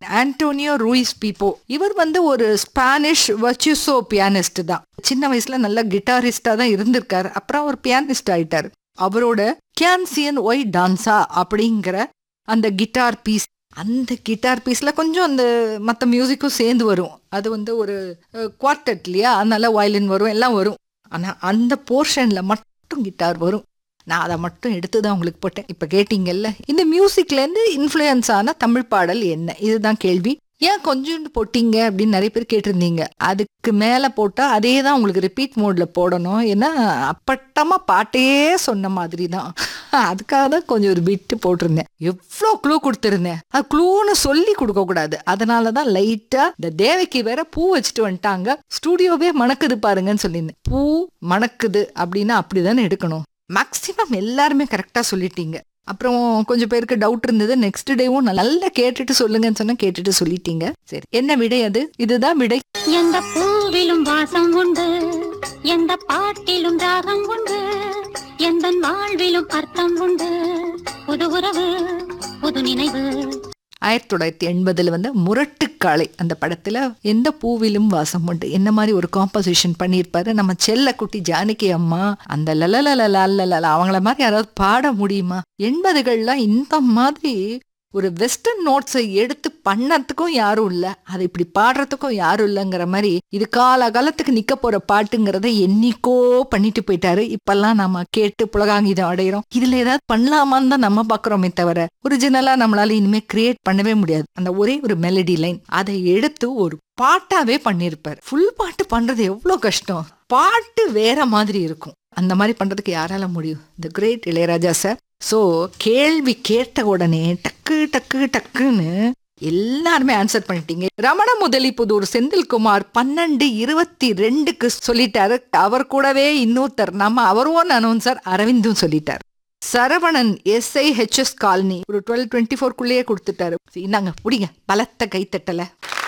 Antonio Ruiz பீப்போ இவர் வந்து ஒரு ஸ்பானிஷ் வச்சுசோ பியானிஸ்ட் தான் சின்ன வயசுல நல்ல கிட்டாரிஸ்டா தான் இருந்திருக்காரு அப்புறம் அவர் பியானிஸ்ட் ஆயிட்டாரு அவரோட கேன்சியன் ஒய் டான்ஸா அப்படிங்கிற அந்த கிட்டார் பீஸ் அந்த கிட்டார் பீஸ்ல கொஞ்சம் அந்த மற்ற மியூசிக்கும் சேர்ந்து வரும் அது வந்து ஒரு குவார்டட் இல்லையா அதனால வயலின் வரும் எல்லாம் வரும் ஆனா அந்த போர்ஷன்ல மட்டும் கிட்டார் வரும் நான் அதை மட்டும் எடுத்து தான் உங்களுக்கு போட்டேன் இப்போ கேட்டீங்கல்ல இந்த மியூசிக்லேருந்து இன்ஃப்ளூயன்ஸ் ஆன தமிழ் பாடல் என்ன இதுதான் கேள்வி ஏன் கொஞ்சோண்டு போட்டீங்க அப்படின்னு நிறைய பேர் கேட்டிருந்தீங்க அதுக்கு மேலே போட்டால் அதே தான் உங்களுக்கு ரிப்பீட் மோடில் போடணும் ஏன்னா அப்பட்டமாக பாட்டே சொன்ன மாதிரி தான் அதுக்காக தான் கொஞ்சம் ஒரு பிட்டு போட்டிருந்தேன் எவ்வளோ க்ளூ கொடுத்துருந்தேன் அது க்ளூன்னு சொல்லி கொடுக்க கூடாது அதனால தான் லைட்டாக இந்த தேவைக்கு வேற பூ வச்சுட்டு வந்துட்டாங்க ஸ்டூடியோவே மணக்குது பாருங்கன்னு சொல்லியிருந்தேன் பூ மணக்குது அப்படின்னா அப்படிதானே எடுக்கணும் மேக்சிமம் எல்லாருமே கரெக்டாக சொல்லிட்டீங்க அப்புறம் கொஞ்சம் பேருக்கு டவுட் இருந்தது நெக்ஸ்ட் டேவும் நல்லா கேட்டுட்டு சொல்லுங்கன்னு சொன்னா கேட்டுட்டு சொல்லிட்டீங்க சரி என்ன விடை அது இதுதான் விடை எந்த பூவிலும் வாசம் உண்டு எந்த பாட்டிலும் ராகம் உண்டு எந்த வாழ்விலும் அர்த்தம் உண்டு புது உறவு புது நினைவு ஆயிரத்தி தொள்ளாயிரத்தி எண்பதுல வந்து முரட்டுக்காளை அந்த படத்துல எந்த பூவிலும் வாசம் உண்டு என்ன மாதிரி ஒரு காம்போசிஷன் பண்ணியிருப்பாரு நம்ம செல்ல குட்டி ஜானகி அம்மா அந்த லலலலலலல அவங்கள மாதிரி யாராவது பாட முடியுமா எண்பதுகள்லாம் இந்த மாதிரி ஒரு வெஸ்டர்ன் நோட்ஸை எடுத்து பண்ணறதுக்கும் யாரும் இல்ல அதை இப்படி பாடுறதுக்கும் யாரும் இல்லைங்கிற மாதிரி இது கால காலத்துக்கு நிக்க போற பாட்டுங்கிறத என்னைக்கோ பண்ணிட்டு போயிட்டாரு இப்பெல்லாம் நம்ம கேட்டு புலகாங்கிதம் அடையிறோம் இதுல ஏதாவது பண்ணலாமான்னு தான் நம்ம பாக்குறோமே தவிர ஒரிஜினலா நம்மளால இனிமே கிரியேட் பண்ணவே முடியாது அந்த ஒரே ஒரு மெலடி லைன் அதை எடுத்து ஒரு பாட்டாவே பண்ணிருப்பாரு ஃபுல் பாட்டு பண்றது எவ்வளவு கஷ்டம் பாட்டு வேற மாதிரி இருக்கும் அந்த மாதிரி பண்றதுக்கு யாரால முடியும் the great Ilaiyaraaja sir so கேள்வி கேட்ட உடனே டக்கு டக்கு டக்குன்னு எல்லாருமே ஆன்சர் பண்ணிட்டீங்க ரமண முதலி புதூர் செந்தில்குமார் பன்னெண்டு இருபத்தி ரெண்டுக்கு சொல்லிட்டாரு அவர் கூடவே இன்னொருத்தர் நம்ம அவரும் அனௌன்சர் அரவிந்தும் சொல்லிட்டார் சரவணன் எஸ்ஐ ஹெச்எஸ் காலனி ஒரு டுவெல் டுவெண்ட்டி ஃபோர்க்குள்ளேயே கொடுத்துட்டாரு இந்தாங்க பிடிங்க பலத்த கைத்தட்டல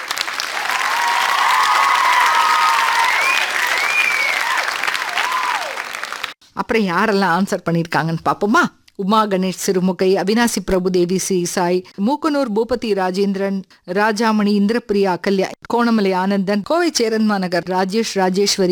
அப்புறம் யாரெல்லாம் ஆன்சர் பண்ணியிருக்காங்கன்னு பார்ப்போமா உமா கணேஷ் சிறுமுகை அவினாசி பிரபுதேவி சி சாய் மூக்கனூர் பூபதி ராஜேந்திரன் ராஜாமணி இந்திரபிரியா கல்யா கோணமலை ஆனந்தன் கோவை சேரன்மாநகர் ராஜேஷ் ராஜேஸ்வரி